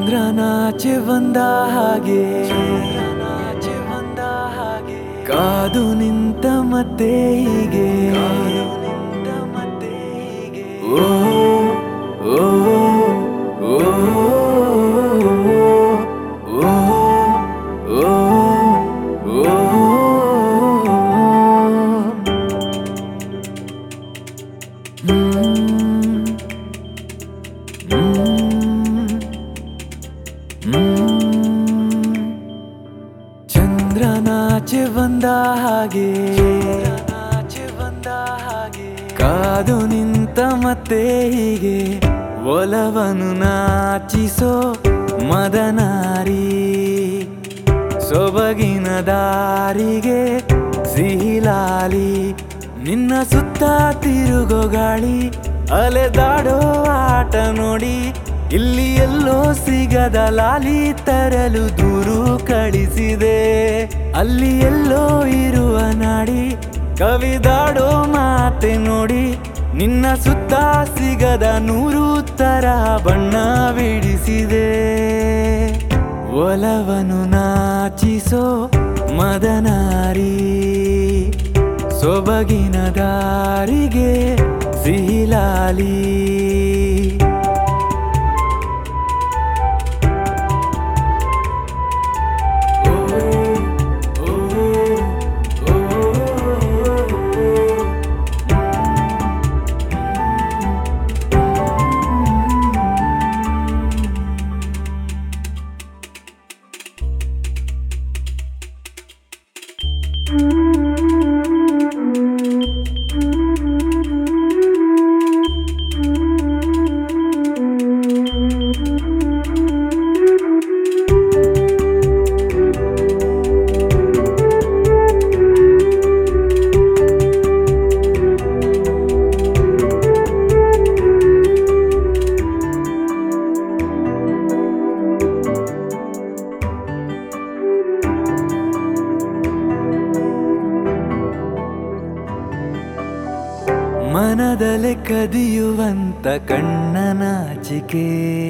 ಚಂದ್ರನಾಚೆ ಬಂದ ಹಾಗೆ ಚಂದ್ರನಾಚೆ ಬಂದ ಹಾಗೆ ಕಾದು ನಿಂತ ಮತ್ತೆ ಹೀಗೆ ನಿಂತ ಮತ್ತೆ ಹೀಗೆ ಓ ಓ ಓ ಓ ಓ ಓ ಹ್ಮ್ ಚಂದ್ರನಾಚೆ ಬಂದ ಹಾಗೆ ನಾಚೆ ಬಂದ ಹಾಗೆ ಕಾದು ನಿಂತ ಮತ್ತೆ ಹೀಗೆ ಒಲವನು ನಾಚಿಸೋ ಮದನಾರಿ ಸೊಬಗಿನ ದಾರಿಗೆ ಸಿಹಿಲಾಲಿ ನಿನ್ನ ಸುತ್ತ ತಿರುಗೋ ಗಾಳಿ ಅಲೆದಾಡೋ ಆಟ ನೋಡಿ ಇಲ್ಲಿ ಎಲ್ಲೋ ಸಿಗದ ಲಾಲಿ ತರಲು ದೂರು ಕಳಿಸಿದೆ ಅಲ್ಲಿ ಎಲ್ಲೋ ಇರುವ ನಾಡಿ ಕವಿದಾಡೋ ಮಾತೆ ನೋಡಿ ನಿನ್ನ ಸುತ್ತ ಸಿಗದ ನೂರು ತರ ಬಣ್ಣ ಬಿಡಿಸಿದೆ ಒಲವನು ನಾಚಿಸೋ ಮದನಾರಿ ಸೊಬಗಿನ ದಾರಿಗೆ ಸಿಹಿಲಾಲಿ ಮನದಲೆ ಕದಿಯುವಂತ ಕಣ್ಣ ನಾಚಿಕೆ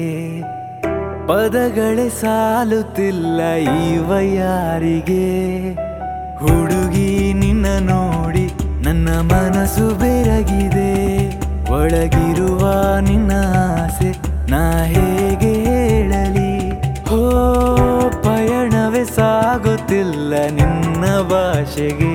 ಪದಗಳೇ ಸಾಲುತ್ತಿಲ್ಲ ಈ ವಯಾರಿಗೆ ಹುಡುಗಿ ನಿನ್ನ ನೋಡಿ ನನ್ನ ಮನಸ್ಸು ಬೆರಗಿದೆ ಒಳಗಿರುವ ನಿನ್ನ ಆಸೆ ನಾ ಹೇಗೆ ಹೇಳಲಿ ಹೋ ಪಯಣವೇ ಸಾಗುತ್ತಿಲ್ಲ ನಿನ್ನ ಭಾಷೆಗೆ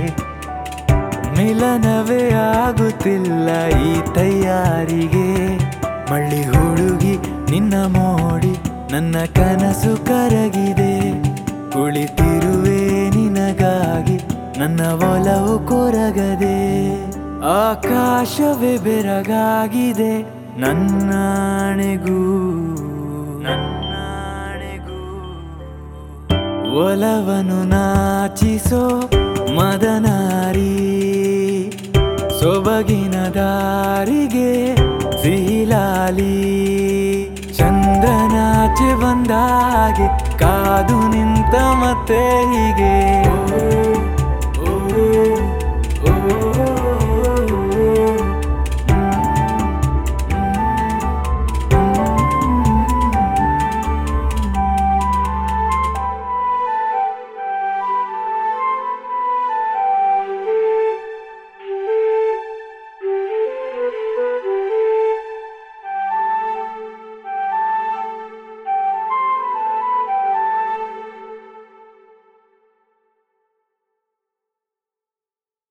ಮಿಲನವೇ ಆಗುತ್ತಿಲ್ಲ ಈ ತಯಾರಿಗೆ ಮಳ್ಳಿ ಹುಡುಗಿ ನಿನ್ನ ಮೋಡಿ ನನ್ನ ಕನಸು ಕರಗಿದೆ ಕುಳಿತಿರುವೆ ನಿನಗಾಗಿ ನನ್ನ ಒಲವು ಕೊರಗದೆ ಆಕಾಶವೇ ಬೆರಗಾಗಿದೆ ನನ್ನಾಣೆಗೂ ನನ್ನಾಣೆಗೂ ಒಲವನು ನಾಚಿಸೋ ಮದನಾರಿ ಸೊಬಗಿನ ದಾರಿಗೆ ಸಿಹಿಲಾಲಿ ಚಂದ್ರನಾಚೆ ಬಂದ ಹಾಗೆ ಕಾದು ನಿಂತ ಮತ್ತೆ ಹೀಗೆ ಓ, ಓ,